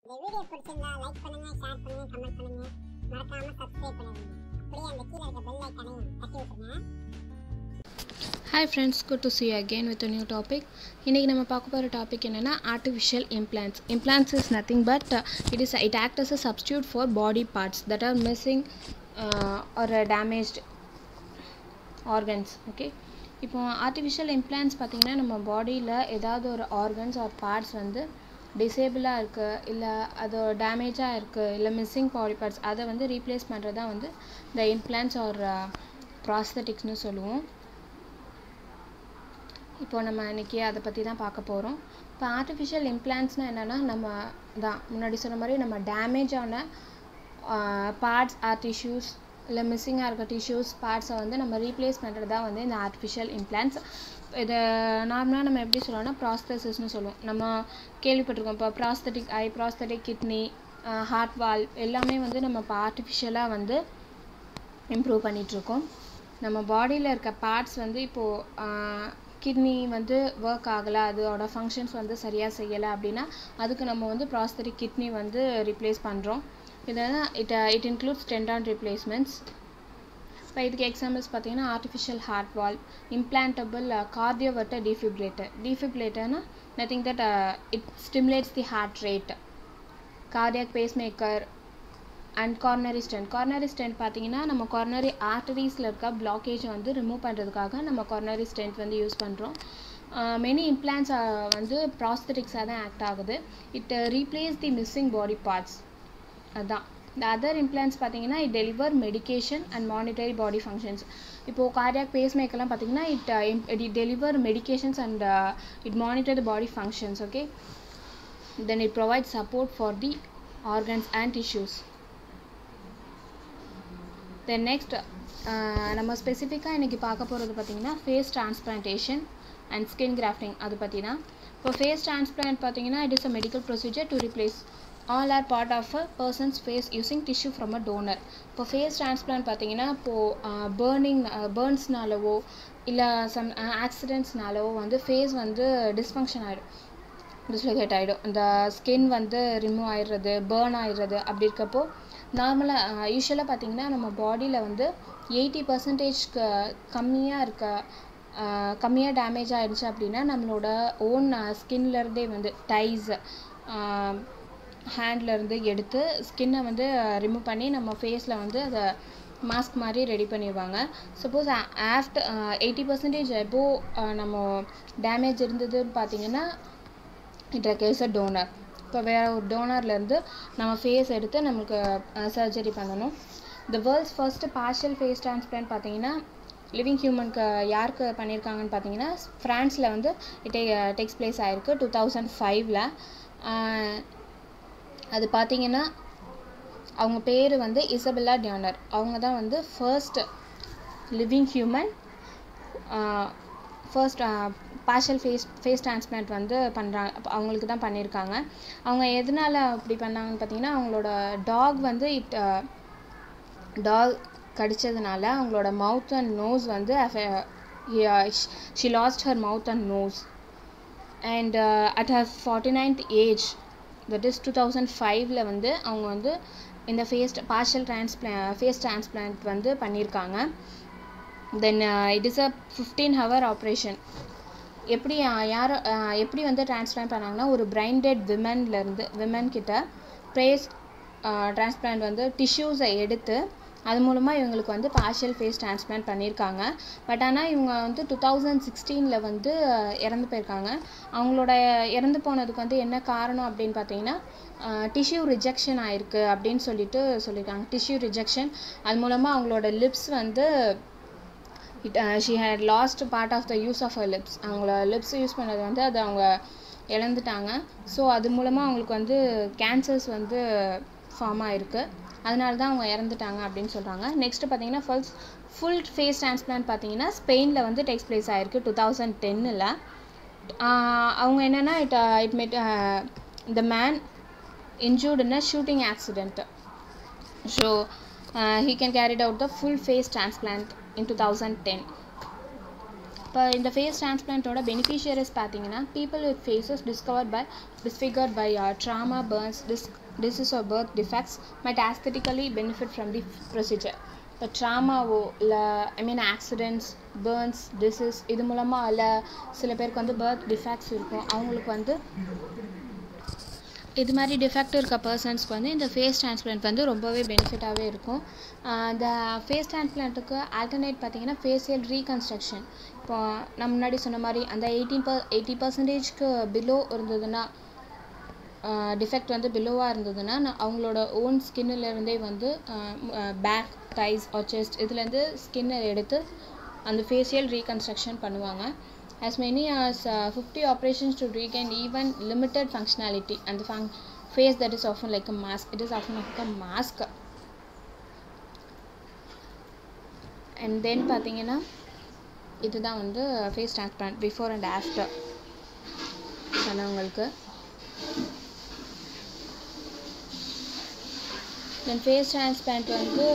இந்த வீடியோ பிடிச்சிருந்தா லைக் பண்ணுங்க ஷேர் பண்ணுங்க கமெண்ட் பண்ணுங்க மறக்காம சப்ஸ்கிரைப் பண்ணிடுங்க அப்படியே அந்த கீழே இருக்க பெல் ஐக்கானையும் தட்டி விட்டுருங்க hi friends good to see you again with a new topic இன்றைக்கி நம்ம பார்க்க போகிற டாபிக் என்னென்னா artificial implants implants is nothing but it is it act as a substitute for body parts that are missing or damaged organs okay இப்போ artificial implants பார்த்திங்கன்னா நம்ம பாடியில் ஏதாவது ஒரு ஆர்கன்ஸ் ஆர் பார்ட்ஸ் வந்து டிசேபிளாக இருக்குது இல்லை அது டேமேஜாக இருக்குது இல்லை மிஸ்ஸிங் பாடி பார்ட்ஸ் அதை வந்து ரீப்ளேஸ் பண்ணுறது தான் வந்து இந்த இம்ப்ளான்ஸ் ஆர் ப்ராஸ்தட்டிக்ஸ்னு சொல்லுவோம் இப்போ நம்ம இன்றைக்கி அதை பற்றி தான் பார்க்க போகிறோம் இப்போ ஆர்டிஃபிஷியல் இம்ப்ளான்ட்ஸ்னால் என்னென்னா நம்ம தான் முன்னாடி சொன்ன மாதிரி நம்ம டேமேஜான பார்ட்ஸ் ஆர் டிஷ்யூஸ் இல்லை மிஸ்ஸிங்காக இருக்க டிஷ்யூஸ் பார்ட்ஸை வந்து நம்ம ரீப்ளேஸ் பண்ணுறது தான் வந்து இந்த ஆர்டிஃபிஷியல் இம்ப்ளான்ட்ஸ் இதை நார்மலாக நம்ம எப்படி சொல்லுவோம்னா ப்ராஸ்தசிஸ்னு சொல்லுவோம் நம்ம கேள்விப்பட்டிருக்கோம் இப்போ prosthetic eye prosthetic kidney heart valve எல்லாமே வந்து நம்ம இப்போ ஆர்டிஃபிஷியலாக வந்து இம்ப்ரூவ் பண்ணிகிட்ருக்கோம் நம்ம பாடியில் இருக்க பார்ட்ஸ் வந்து இப்போது கிட்னி வந்து ஒர்க் ஆகலை அதோட ஃபங்க்ஷன்ஸ் வந்து சரியாக செய்யலை அப்படின்னா அதுக்கு நம்ம வந்து ப்ராஸ்தட்டிக் கிட்னி வந்து ரீப்ளேஸ் பண்ணுறோம் இதெல்லாம் it it includes tendon replacements இப்போ இதுக்கு எக்ஸாம்பிள்ஸ் பார்த்தீங்கன்னா artificial heart valve implantable cardioverter defibrillator டிஃபிப்ரேட்டர்னா nothing that it stimulates the heart rate cardiac pacemaker and coronary stent coronary stent பார்த்தீங்கன்னா நம்ம கார்னரி ஆர்டரிஸில் இருக்க பிளாக்கேஜை வந்து ரிமூவ் பண்ணுறதுக்காக நம்ம கார்னரி ஸ்டென்ட் வந்து யூஸ் பண்ணுறோம் மெனி இம்ப்ளான்ஸ் வந்து ப்ராஸ்தட்டிக்ஸாக தான் ஆக்ட் ஆகுது it replace the missing body parts அதுதான் இந்த அதர் இம்ப்ளான்ஸ் பார்த்தீங்கன்னா it deliver medication and monitor body functions இப்போது கார்டியாக் பேஸ்மேக்கர்லாம் பார்த்தீங்கன்னா it it deliver medications and it monitor the body functions okay then it provide support for the organs and tissues then next நம்ம ஸ்பெசிஃபிக்காக இன்றைக்கி பார்க்க போகிறது பார்த்திங்கன்னா face transplantation and skin grafting அது பற்றி தான் இப்போ ஃபேஸ் டிரான்ஸ்பிளான்ட் பார்த்தீங்கன்னா it is a medical procedure to replace all or part of a person's face using tissue from a donor இப்போ ஃபேஸ் டிரான்ஸ்பிளான்ட் பார்த்தீங்கன்னா இப்போது பேர்னிங் பேர்ன்ஸ்னாலவோ இல்லை சம் ஆக்சிடென்ட்ஸ்னாலவோ வந்து ஃபேஸ் வந்து டிஸ்ஃபங்க்ஷன் ஆகிடும் டிஸ்லொகேட் ஆகிடும் இந்த ஸ்கின் வந்து ரிமூவ் ஆயிடுறது பேர்ன் ஆயிடுறது அப்படி இருக்கப்போ நார்மலாக யூஸ்வலாக பார்த்தீங்கன்னா நம்ம பாடியில் வந்து எயிட்டி பர்சன்டேஜ்க்கு கம்மியாக இருக்க கம்மியாக டேமேஜ் ஆகிடுச்சு அப்படின்னா நம்மளோட ஓன் ஸ்கின்லேருந்தே வந்து டைஸ் ஹேண்ட்லேருந்து எடுத்து ஸ்கின்னை வந்து ரிமூவ் பண்ணி நம்ம ஃபேஸில் வந்து அதை மாஸ்க் மாதிரி ரெடி பண்ணிடுவாங்க சப்போஸ் ஆஃப்டர் எயிட்டி பர்சன்டேஜ் எபோ நம்ம டேமேஜ் இருந்ததுன்னு பார்த்தீங்கன்னா இட் ரெக்கேர்ஸ் அ டோனர் இப்போ வேறு ஒரு டோனர்லேருந்து நம்ம ஃபேஸ் எடுத்து நமக்கு சர்ஜரி பண்ணணும் the world's first partial face transplant பார்த்தீங்கன்னா லிவிங் ஹியூமனுக்கு யாருக்கு பண்ணியிருக்காங்கன்னு பார்த்தீங்கன்னா ஃப்ரான்ஸில் வந்து இட் டேக்ஸ் பிளேஸ் ஆகிருக்கு டூ தௌசண்ட் ஃபைவ்ல அது பார்த்தீங்கன்னா அவங்க பேர் வந்து இசபெல்லா டியானர் அவங்க தான் வந்து first living human first partial face face transplant வந்து பண்ணுறாங்க அவங்களுக்கு தான் பண்ணியிருக்காங்க அவங்க எதனால் அப்படி பண்ணாங்கன்னு பார்த்தீங்கன்னா அவங்களோட டாக் வந்து இட் டாக் கடித்ததுனால அவங்களோட மவுத் அண்ட் நோஸ் வந்து she lost her mouth and nose and at her forty ninth age that is two thousand ஃபைவ்ல வந்து அவங்க வந்து இந்த face partial transplant face transplant வந்து பண்ணியிருக்காங்க then it is a fifteen hour operation எப்படி யார் எப்படி வந்து டிரான்ஸ்பிளான்ட் பண்ணாங்கன்னா ஒரு பிரைன் டெட் விமன்லேருந்து விமன் கிட்ட ப்ரேஸ் டிரான்ஸ்பிளான்ட் வந்து டிஷ்யூஸை எடுத்து அது மூலமாக இவங்களுக்கு வந்து பார்ஷியல் ஃபேஸ் டிரான்ஸ்பிளான்ட் பண்ணியிருக்காங்க பட் ஆனால் இவங்க வந்து டூ தௌசண்ட் சிக்ஸ்டீனில் வந்து இறந்து போயிருக்காங்க அவங்களோட இறந்து போனதுக்கு வந்து என்ன காரணம் அப்படின்னு பார்த்தீங்கன்னா டிஷ்யூ ரிஜெக்ஷன் ஆயிருக்கு அப்படின்னு சொல்லிட்டு சொல்லியிருக்காங்க டிஷ்யூ ரிஜெக்ஷன் அது மூலமாக அவங்களோட லிப்ஸ் வந்து it she had lost part of the use of a lips அவங்கள லிப்ஸ் யூஸ் பண்ணது வந்து அதை அவங்க இழந்துட்டாங்க ஸோ அது மூலமாக அவங்களுக்கு வந்து கேன்சர்ஸ் வந்து ஃபார்ம் ஆகிருக்கு அதனால தான் அவங்க இறந்துட்டாங்க அப்படின்னு சொல்கிறாங்க நெக்ஸ்ட்டு பார்த்தீங்கன்னா ஃபர்ஸ்ட் ஃபுல் ஃபேஸ் டிரான்ஸ்பிளான்ட் பார்த்தீங்கன்னா ஸ்பெயினில் வந்து டெக்ஸ் பிளேஸ் ஆகிருக்கு டூ தௌசண்ட் டென்னில் அவங்க என்னென்னா it it met the man injured in a shooting accident so he can carried out the full face transplant in two thousand ten இப்போ இந்த face டிரான்ஸ்பிளான்ட்டோட பெனிஃபிஷியரிஸ் பார்த்தீங்கன்னா people with faces discovered by disfigured by uh, trauma burns dis- disease or birth defects might aesthetically benefit from the procedure இப்போ ட்ராமாவோ இல்லை I mean accidents burns disease இது மூலமாக இல்லை சில பேருக்கு வந்து பர்த் டிஃபெக்ட்ஸ் இருக்கும் அவங்களுக்கு வந்து இது மாதிரி டிஃபெக்ட் இருக்க பர்சன்ஸ்க்கு வந்து இந்த ஃபேஸ் டிரான்ஸ்பிளான்ட் வந்து ரொம்பவே பெனிஃபிட்டாகவே இருக்கும் ஆஹ் இந்த ஃபேஸ் டிரான்ஸ்பிளான்ட்டுக்கு ஆல்டர்னேட் பார்த்தீங்கன்னா ஃபேஷியல் ரீகன்ஸ்ட்ரக்ஷன் இப்போ நான் முன்னாடி சொன்ன மாதிரி அந்த எயிட்டீன் பர் எயிட்டி பர்சன்டேஜ்க்கு பிலோ இருந்ததுன்னா டிஃபெக்ட் வந்து பிலோவாக இருந்ததுன்னா நான் அவங்களோட ஓன் ஸ்கின்னிலேருந்தே வந்து பேக் டைஸ் ஆர் செஸ்ட் இதுலேருந்து ஸ்கின்னை எடுத்து அந்த ஃபேஷியல் ரீகன்ஸ்ட்ரக்ஷன் பண்ணுவாங்க as many as uh, 50 operations to regain even limited functionality and the fun- face that is often like a mask it is often like a mask and then பார்த்தீங்கன்னா இதுதான் வந்து face transplant before and after சொன்னவங்களுக்கு then face transplant வந்து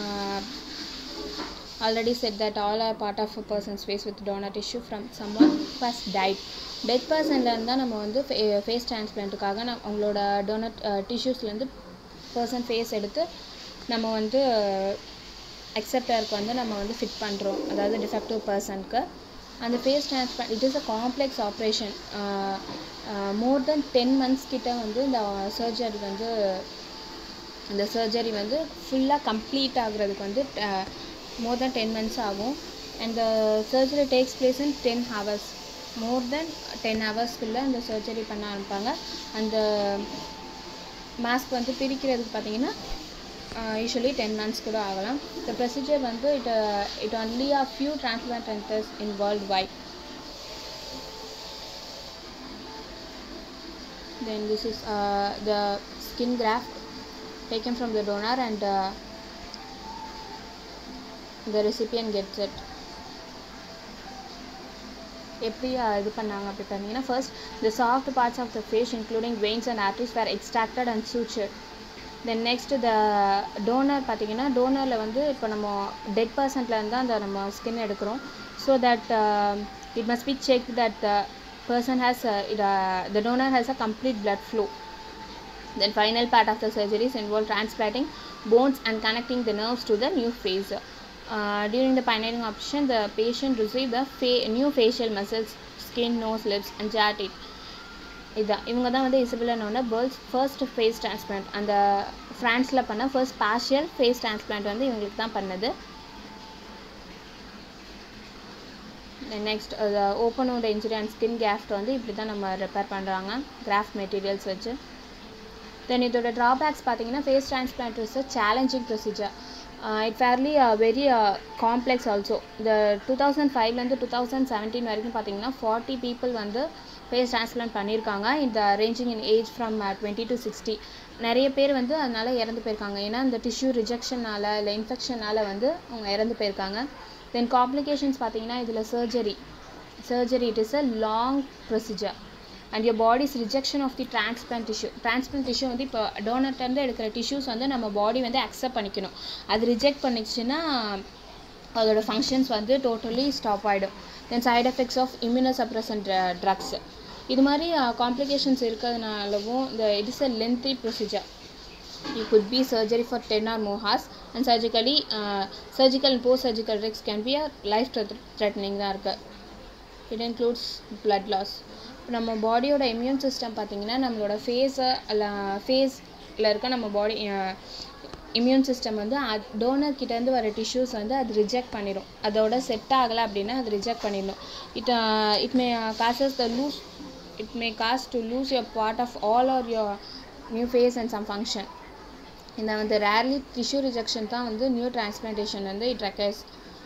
already said that all are part of a person's face with donor tissue from someone who has died death பர்சன்லேருந்து தான் நம்ம வந்து face டிரான்ஸ்பிளான்ட்டுக்காக நம்ம அவங்களோட டோனட் டிஷ்யூஸ்லேருந்து பர்சன் ஃபேஸ் எடுத்து நம்ம வந்து அக்செப்டருக்கு வந்து நம்ம வந்து ஃபிட் பண்ணுறோம் அதாவது டிஃபெக்டிவ் பர்சனுக்கு அந்த face transplant it is a complex operation more than ten months கிட்ட வந்து இந்த சர்ஜரி வந்து இந்த சர்ஜரி வந்து ஃபுல்லாக கம்ப்ளீட் ஆகுறதுக்கு வந்து மோர் தென் டென் மந்த்ஸ் ஆகும் and the surgery takes place in ten hours more than ten ஹவர்ஸ்க்குள்ளே அந்த சர்ஜரி பண்ண ஆரம்பிப்பாங்க அந்த மாஸ்க் வந்து பிரிக்கிறதுக்கு பார்த்தீங்கன்னா யூஸ்வலி டென் மந்த்ஸ் கூட ஆகலாம் இந்த ப்ரொசீஜர் வந்து it it only are few transplant centres in world wide then this is uh, the skin graft taken from the donor and uh, the recipient gets it எப்படி uh, இது பண்ணாங்க அப்படி பார்த்தீங்கன்னா first the soft parts of the fish including veins and arteries were extracted and sutured then next the donor பார்த்தீங்கன்னா டோனரில் வந்து இப்போ நம்ம டெட் பர்சன்ட்ல இருந்து அந்த நம்ம ஸ்கின் எடுக்கிறோம் so that it must be check that the person has uh, it, uh, the donor has a complete blood flow then final part of the surgeries involve transplanting bones and connecting the nerves to the new face uh, during the pioneering operation the patient received the fa- new facial muscles skin nose lips and jaw teeth இதுதான் இவங்க தான் வந்து இசபிளனோட பேர்ல்ஸ் first face transplant அந்த ஃப்ரான்ஸில் பண்ண first partial face transplant வந்து இவங்களுக்கு தான் பண்ணது next open wound injury and skin graft வந்து இப்படி தான் நம்ம ரிப்பேர் பண்ணுறாங்க கிராஃப்ட் மெட்டீரியல்ஸ் வச்சு தென் இதோட ட்ராபேக்ஸ் பார்த்தீங்கன்னா face transplant is a challenging procedure it fairly very complex also இந்த டூ தௌசண்ட் ஃபைவ்லேருந்து டூ தௌசண்ட் செவன்டீன் வரைக்கும் பார்த்தீங்கன்னா ஃபார்ட்டி பீப்புள் வந்து ஃபேஸ் டிரான்ஸ்பிளான்ட் பண்ணியிருக்காங்க இந்த ranging in age from twenty to sixty நிறைய பேர் வந்து அதனால இறந்து போயிருக்காங்க ஏன்னா இந்த டிஷ்யூ ரிஜெக்ஷனால் இல்லை இன்ஃபெக்ஷனால் வந்து அவங்க இறந்து போயிருக்காங்க தென் காம்ப்ளிகேஷன்ஸ் பார்த்தீங்கன்னா இதில் surgery surgery it is a long procedure and your body's rejection of the transplant tissue transplant tissue வந்து இப்போ டோனர்ட்டேருந்து எடுக்கிற டிஷ்யூஸ் வந்து நம்ம பாடி வந்து அக்செப்ட் பண்ணிக்கணும் அது ரிஜெக்ட் பண்ணிச்சுன்னா அதோட ஃபங்க்ஷன்ஸ் வந்து டோட்டலி ஸ்டாப் ஆகிடும் then side effects of immunosuppressant drugs இது மாதிரி காம்ப்ளிகேஷன்ஸ் இருக்கிறதுனாலவும் இந்த it is a lengthy procedure you could be surgery for 10 or more hours and surgically uh, surgical and post surgical risks can be a life threatening தான் இருக்கு it includes blood loss நம்ம பாடியோட immune system பார்த்தீங்கன்னா நம்மளோட ஃபேஸை இல்லை ஃபேஸில் இருக்க நம்ம பாடி இம்யூன் சிஸ்டம் வந்து டோனர் கிட்டேருந்து வர டிஷ்யூஸ் வந்து அது ரிஜெக்ட் பண்ணிடும் அதோட செட் ஆகலை அப்படின்னா அது ரிஜெக்ட் பண்ணிடும் it it may causes the lose it may cause to lose your part of all or your new face and some function இந்த வந்து ரேர்லி டிஷ்யூ ரிஜெக்ஷன் தான் வந்து நியூ டிரான்ஸ்பிளான்டேஷன் வந்து it recurs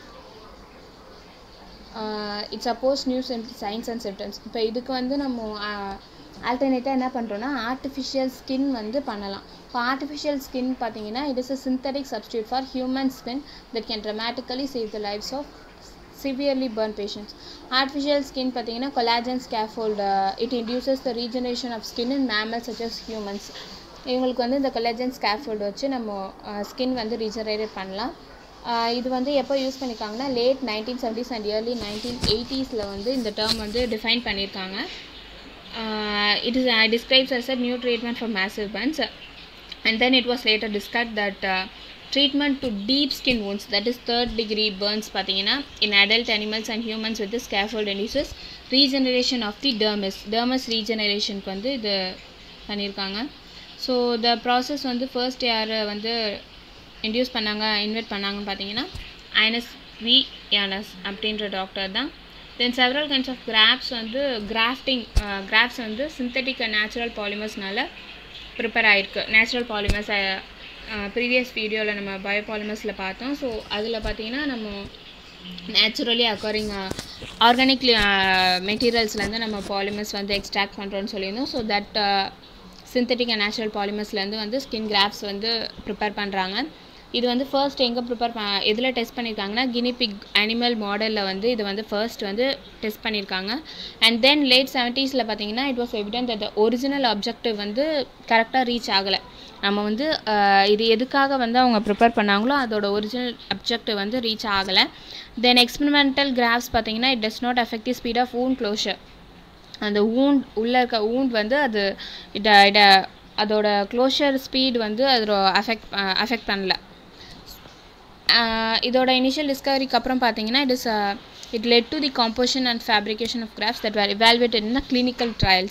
it suppose new signs and symptoms இப்போ இதுக்கு வந்து நம்ம ஆல்டர்னேட்டாக என்ன பண்ணுறோன்னா ஆர்டிஃபிஷியல் ஸ்கின் வந்து பண்ணலாம் இப்போ ஆர்டிஃபிஷியல் ஸ்கின் பார்த்தீங்கன்னா it is a synthetic substitute for human skin that can dramatically save the lifes of severely burn patients artificial skin பார்த்தீங்கன்னா collagen scaffold it induces the regeneration of skin in mammals such as humans இவங்களுக்கு வந்து இந்த collagen scaffold வச்சு நம்ம skin வந்து regenerate பண்ணலாம் ஆஹ் இது வந்து எப்போ யூஸ் பண்ணியிருக்காங்கன்னா late nineteen seventies and early nineteen எயிட்டிஸில் வந்து இந்த டேர்ம் வந்து டிஃபைன் பண்ணியிருக்காங்க it is describes as a new treatment for massive burns and then it was later discovered that uh, treatment to deep skin wounds that is third degree burns பார்த்தீங்கன்னா in adult animals and humans with the scaffold induces regeneration of the dermis dermis regenerationக்கு வந்து இது பண்ணியிருக்காங்க so the process வந்து first யார் வந்து induce பண்ணாங்க invite பண்ணாங்கன்னு பார்த்தீங்கன்னா ஐனஸ் வி யானஸ் அப்படின்ற டாக்டர் தான் then several kinds of grafts வந்து கிராஃப்டிங் கிராப்ஸ் வந்து சிந்தட்டிக் அண்ட் நேச்சுரல் பாலிமர்ஸ்னால ப்ரிப்பேர் ஆகிருக்கு நேச்சுரல் பாலிமர்ஸ் ப்ரீவியஸ் வீடியோவில் நம்ம பயோபாலிமர்ஸில் பார்த்தோம் ஸோ அதில் பார்த்தீங்கன்னா நம்ம நேச்சுரலி அக்கரிங் ஆர்கானிக் மெட்டீரியல்ஸ்லேருந்து நம்ம பாலிமர்ஸ் வந்து எக்ஸ்ட்ராக்ட் பண்ணுறோன்னு சொல்லியிருந்தோம் so that synthetic and natural பாலிமர்ஸ்லேருந்து வந்து ஸ்கின் கிராப்ஸ் வந்து ப்ரிப்பேர் பண்ணுறாங்க இது வந்து ஃபர்ஸ்ட் எங்கே ப்ரிப்பேர் ப எதில் டெஸ்ட் பண்ணியிருக்காங்கன்னா கினிபிக் அனிமல் மாடலில் வந்து இது வந்து ஃபர்ஸ்ட் வந்து டெஸ்ட் பண்ணியிருக்காங்க அண்ட் தென் லேட் செவன்ட்டீஸில் பார்த்தீங்கன்னா it was evident that the original objective வந்து கரெக்டாக ரீச் ஆகலை நம்ம வந்து அஹ், இது எதுக்காக வந்து அவங்க ப்ரிப்பேர் பண்ணாங்களோ அதோட ஒரிஜினல் அப்ஜெக்டிவ் வந்து ரீச் ஆகலை தென் எக்ஸ்பெரிமெண்டல் கிராஃப்ஸ் பார்த்தீங்கன்னா it does not affect the speed of wound closure அந்த wound உள்ளே இருக்க wound வந்து அது இட இட அதோட க்ளோஷர் ஸ்பீட் வந்து அதோட அஃபெக்ட் அஃபெக்ட் பண்ணல ஆஹ் இதோட இனிஷியல் டிஸ்கவரிக்கு அப்புறம் பார்த்தீங்கன்னா it is it led to the composition and fabrication of grafts that were evaluated in the clinical trials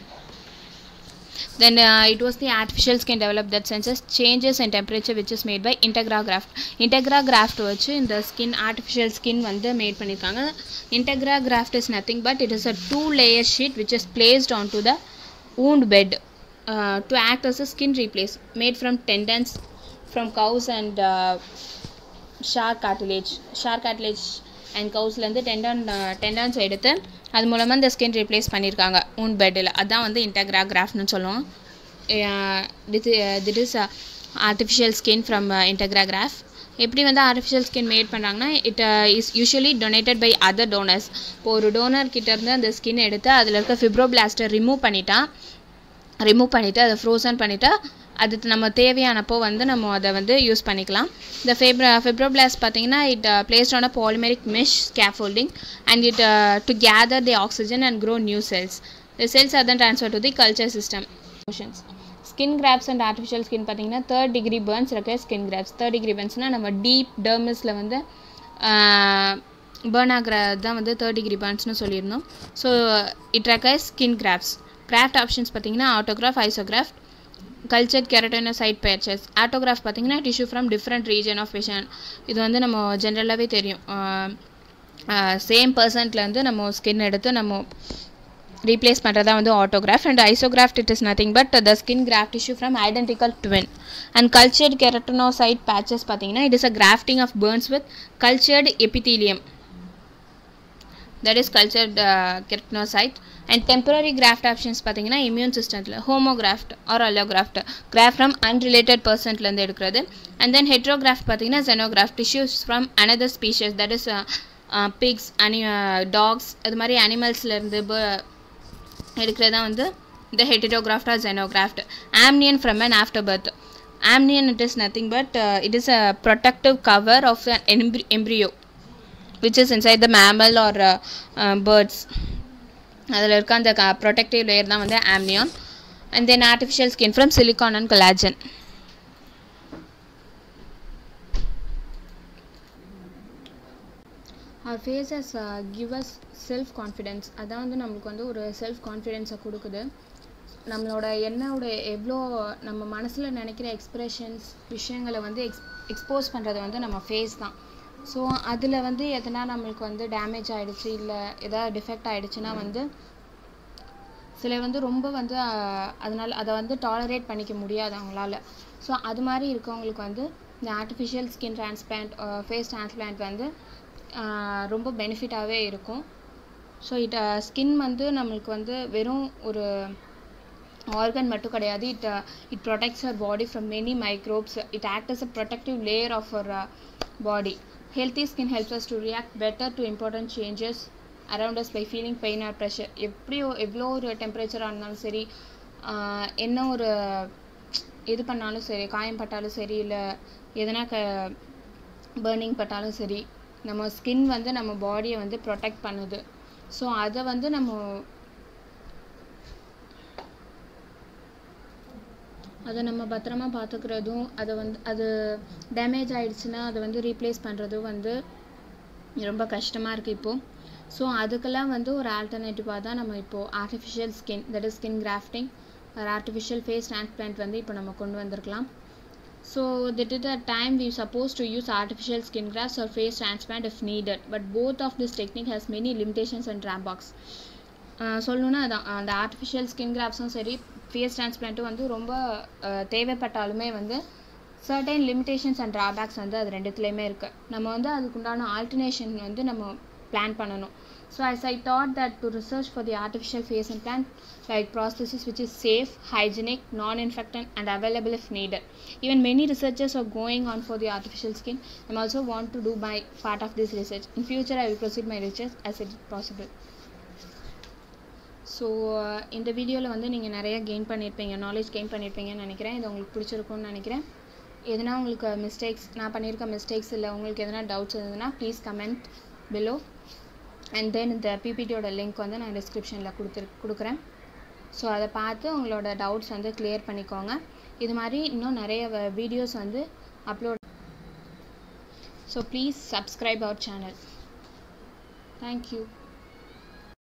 then uh, it was the artificial skin developed that senses changes in temperature which is made by integra graft integra graft வச்சு இந்த skin artificial skin வந்து made பண்ணியிருக்காங்க integra graft is nothing but it is a two layer sheet which is placed onto the wound bed uh, to act as a skin replace made from tendons from cows and uh, shark cartilage shark cartilage and கவுஸ்லேருந்து tendon tendons எடுத்து அது மூலமாக இந்த skin replace பண்ணியிருக்காங்க ஊன் பெட்டில் அதான் வந்து இன்டெக்ரா கிராஃப்ட்னு சொல்லுவோம் that is artificial skin from Integra graft எப்படி வந்து ஆர்டிஃபிஷியல் ஸ்கின் மேட் பண்ணுறாங்கன்னா it is usually donated by other donors இப்போ ஒரு டோனர் கிட்டேருந்து அந்த ஸ்கின் எடுத்து அதில் இருக்க ஃபிப்ரோபிளாஸ்ட்டை ரிமூவ் பண்ணிட்டா ரிமூவ் பண்ணிவிட்டு அதை ஃப்ரோசன் பண்ணிவிட்டு அதுக்கு நம்ம தேவையானப்போ வந்து நம்ம அதை வந்து யூஸ் பண்ணிக்கலாம் இந்த ஃபெப்ரா ஃபெப்ரோபிளாஸ் பார்த்தீங்கன்னா it placed on a polymeric mesh scaffolding and it to gather the oxygen and grow new cells the cells are then transfer to the culture system motions skin grafts and artificial skin பார்த்தீங்கன்னா third degree burns இருக்க skin grafts third degree பர்ன்ஸ்னால் நம்ம deep டெர்மிஸில் வந்து burn ஆகிறது தான் வந்து third degree பர்ன்ஸ்னு சொல்லியிருந்தோம் so it requires skin grafts graft options பார்த்தீங்கன்னா autograft isograft cultured keratinocyte patches autograft பார்த்தீங்கன்னா tissue from different region of vision இது வந்து நம்ம ஜென்ரலாகவே தெரியும் சேம் பர்சன்ட்லேருந்து நம்ம ஸ்கின் எடுத்து நம்ம ரீப்ளேஸ் பண்ணுறதா வந்து autograft and isograft it is nothing but the skin graft tissue from identical twin and cultured keratinocyte patches பார்த்தீங்கன்னா it is a grafting of burns with cultured epithelium that is cultured keratinocyte and temporary graft options பார்த்தீங்கன்னா immune சிஸ்டத்தில் homograft or allograft graft from unrelated பர்சன்ட்லேருந்து எடுக்கிறது and then heterograft பார்த்தீங்கன்னா xenograft tissues from another species that is pigs any dogs அது மாதிரி அனிமல்ஸ்லேருந்து எடுக்கிறது தான் வந்து இந்த heterograft or xenograft amnion from an after birth amnion it is nothing but it is a protective cover of an embry- embryo which is inside the mammal or uh, uh, birds அதில் இருக்க அந்த protective layer தான் வந்து amnion and then artificial skin from silicone and collagen our faces uh, give us self confidence அதான் வந்து நம்மளுக்கு வந்து ஒரு செல்ஃப் கான்ஃபிடென்ஸை கொடுக்குது நம்மளோட என்னோட எவ்வளோ நம்ம மனசில் நினைக்கிற எக்ஸ்ப்ரெஷன்ஸ் விஷயங்களை வந்து எக்ஸ் எக்ஸ்போஸ் பண்ணுறது வந்து நம்ம ஃபேஸ் தான் ஸோ அதில் வந்து எதனா நம்மளுக்கு வந்து டேமேஜ் ஆகிடுச்சு இல்லை எதாவது டிஃபெக்ட் ஆகிடுச்சுன்னா வந்து சிலர் வந்து ரொம்ப வந்து அஹ், அதனால அதை வந்து டாலரேட் பண்ணிக்க முடியாது அவங்களால ஸோ அது மாதிரி இருக்கவங்களுக்கு வந்து இந்த artificial skin transplant face transplant வந்து அஹ், ரொம்ப பெனிஃபிட்டாகவே இருக்கும் ஸோ இட் ஸ்கின் வந்து நம்மளுக்கு வந்து வெறும் ஒரு ஆர்கன் மட்டும் கிடையாது it it protects our body from many microbes it act as a protective layer of our body healthy skin helps us to react better to important changes around us by feeling pain or pressure எப்படியோ எவ்வளோ ஒரு டெம்பரேச்சராக இருந்தாலும் சரி ஆஹ் என்ன ஒரு இது பண்ணாலும் சரி காயம் பட்டாலும் சரி இல்லை எதனா க பர்னிங் பட்டாலும் சரி நம்ம ஸ்கின் வந்து நம்ம பாடியை வந்து ப்ரொடெக்ட் பண்ணுது ஸோ அதை வந்து நம்ம அதை நம்ம பத்திரமா பார்த்துக்கிறதும் அதை வந்து அது டேமேஜ் ஆயிடுச்சுன்னா அதை வந்து ரீப்ளேஸ் பண்ணுறதும் வந்து ரொம்ப கஷ்டமாக இருக்குது இப்போது ஸோ அதுக்கெல்லாம் வந்து ஒரு ஆல்டர்னேட்டிவாக தான் நம்ம இப்போது artificial skin that is skin grafting ஒரு ஆர்டிஃபிஷியல் ஃபேஸ் டிரான்ஸ்பிளான்ட் வந்து இப்போ நம்ம கொண்டு வந்திருக்கலாம் So that is the time we supposed to use artificial skin grafts or face transplant if needed. But both of this technique has many limitations and drawbacks. ஆஹ் சொல்லணும்னா அதான் அந்த artificial skin கிராஃப்ட்ஸும் சரி face டிரான்ஸ்பிளான்ட்டும் வந்து ரொம்ப ஆஹ் தேவைப்பட்டாலுமே வந்து சர்டைன் லிமிடேஷன்ஸ் அண்ட் ட்ராபேக்ஸ் வந்து அது ரெண்டுத்துலேயுமே இருக்குது நம்ம வந்து அதுக்குண்டான ஆல்டர்னேஷன் வந்து நம்ம பிளான் பண்ணணும் so as I thought that to research for the artificial face implant like prosthesis which is safe, hygienic, non-infectant and available if needed. Even many researchers are going on for the artificial skin. I also want to do my part of this research. In future I will proceed my research as it is possible. So இந்த வீடியோவில் வந்து நீங்கள் நிறைய gain பண்ணியிருப்பீங்க knowledge gain பண்ணியிருப்பீங்கன்னு நினைக்கிறேன் இது உங்களுக்கு பிடிச்சிருக்கும்னு நினைக்கிறேன் எதனா உங்களுக்கு மிஸ்டேக்ஸ் நான் பண்ணியிருக்க மிஸ்டேக்ஸ் இல்லை உங்களுக்கு எதனா டவுட்ஸ் இருந்ததுன்னா please comment below and then இந்த பிபிடியோட லிங்க் வந்து நான் டிஸ்கிரிப்ஷனில் கொடுத்துரு கொடுக்குறேன் ஸோ அதை பார்த்து உங்களோட டவுட்ஸ் வந்து கிளியர் பண்ணிக்கோங்க இது மாதிரி இன்னும் நிறைய வீடியோஸ் வந்து upload so please subscribe our channel thank you